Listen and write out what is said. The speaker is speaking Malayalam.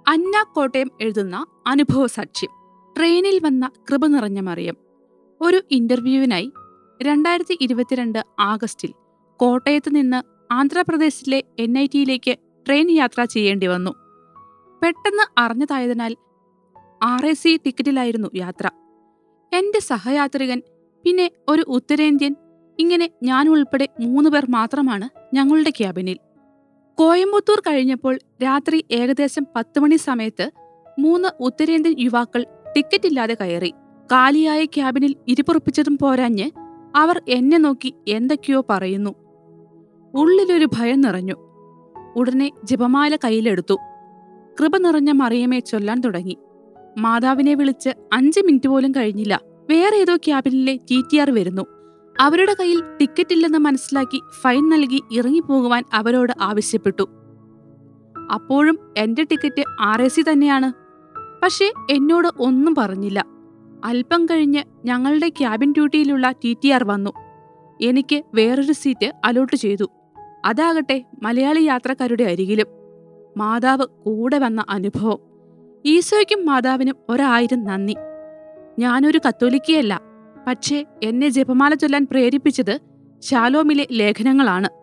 അന്ന കോട്ടയം എഴുതുന്ന അനുഭവ സാക്ഷ്യം ട്രെയിനിൽ വന്ന കൃപ നിറഞ്ഞ മറിയം ഒരു ഇന്റർവ്യൂവിനായി രണ്ടായിരത്തി ഇരുപത്തിരണ്ട് ആഗസ്റ്റിൽ കോട്ടയത്ത് നിന്ന് ആന്ധ്രാപ്രദേശിലെ എൻ ഐ ടിയിലേക്ക് ട്രെയിൻ യാത്ര ചെയ്യേണ്ടി വന്നു പെട്ടെന്ന് അറിഞ്ഞതായതിനാൽ ആർ എ സി ടിക്കറ്റിലായിരുന്നു യാത്ര എന്റെ സഹയാത്രികൻ പിന്നെ ഒരു ഉത്തരേന്ത്യൻ ഇങ്ങനെ ഞാൻ ഉൾപ്പെടെ മൂന്ന് പേർ മാത്രമാണ് ഞങ്ങളുടെ ക്യാബിനിൽ കോയമ്പത്തൂർ കഴിഞ്ഞപ്പോൾ രാത്രി ഏകദേശം പത്ത് മണി സമയത്ത് മൂന്ന് ഉത്തരേന്ത്യൻ യുവാക്കൾ ടിക്കറ്റില്ലാതെ കയറി കാലിയായ ക്യാബിനിൽ ഇരിപ്പുറപ്പിച്ചതും പോരാഞ്ഞ് അവർ എന്നെ നോക്കി എന്തൊക്കെയോ പറയുന്നു ഉള്ളിലൊരു ഭയം നിറഞ്ഞു ഉടനെ ജപമാല കയ്യിലെടുത്തു കൃപ നിറഞ്ഞ മറിയമേ ചൊല്ലാൻ തുടങ്ങി മാതാവിനെ വിളിച്ച് അഞ്ച് മിനിറ്റ് പോലും കഴിഞ്ഞില്ല വേറെ ഏതോ ക്യാബിനിലെ ടി ടി ആർ വരുന്നു അവരുടെ കയ്യിൽ ടിക്കറ്റ് ഇല്ലെന്ന് മനസ്സിലാക്കി ഫൈൻ നൽകി ഇറങ്ങിപ്പോകുവാൻ അവരോട് ആവശ്യപ്പെട്ടു അപ്പോഴും എന്റെ ടിക്കറ്റ് ആർ എ സി തന്നെയാണ് പക്ഷേ എന്നോട് ഒന്നും പറഞ്ഞില്ല അല്പം കഴിഞ്ഞ് ഞങ്ങളുടെ ക്യാബിൻ ഡ്യൂട്ടിയിലുള്ള ടി ടി ആർ വന്നു എനിക്ക് വേറൊരു സീറ്റ് അലോട്ട് ചെയ്തു അതാകട്ടെ മലയാളി യാത്രക്കാരുടെ അരികിലും മാതാവ് കൂടെ വന്ന അനുഭവം ഈശോയ്ക്കും മാതാവിനും ഒരായിരം നന്ദി ഞാനൊരു കത്തോലിക്കയല്ല പക്ഷേ എന്നെ ജപമാല ചൊല്ലാൻ പ്രേരിപ്പിച്ചത് ശാലോമിലെ ലേഖനങ്ങളാണ്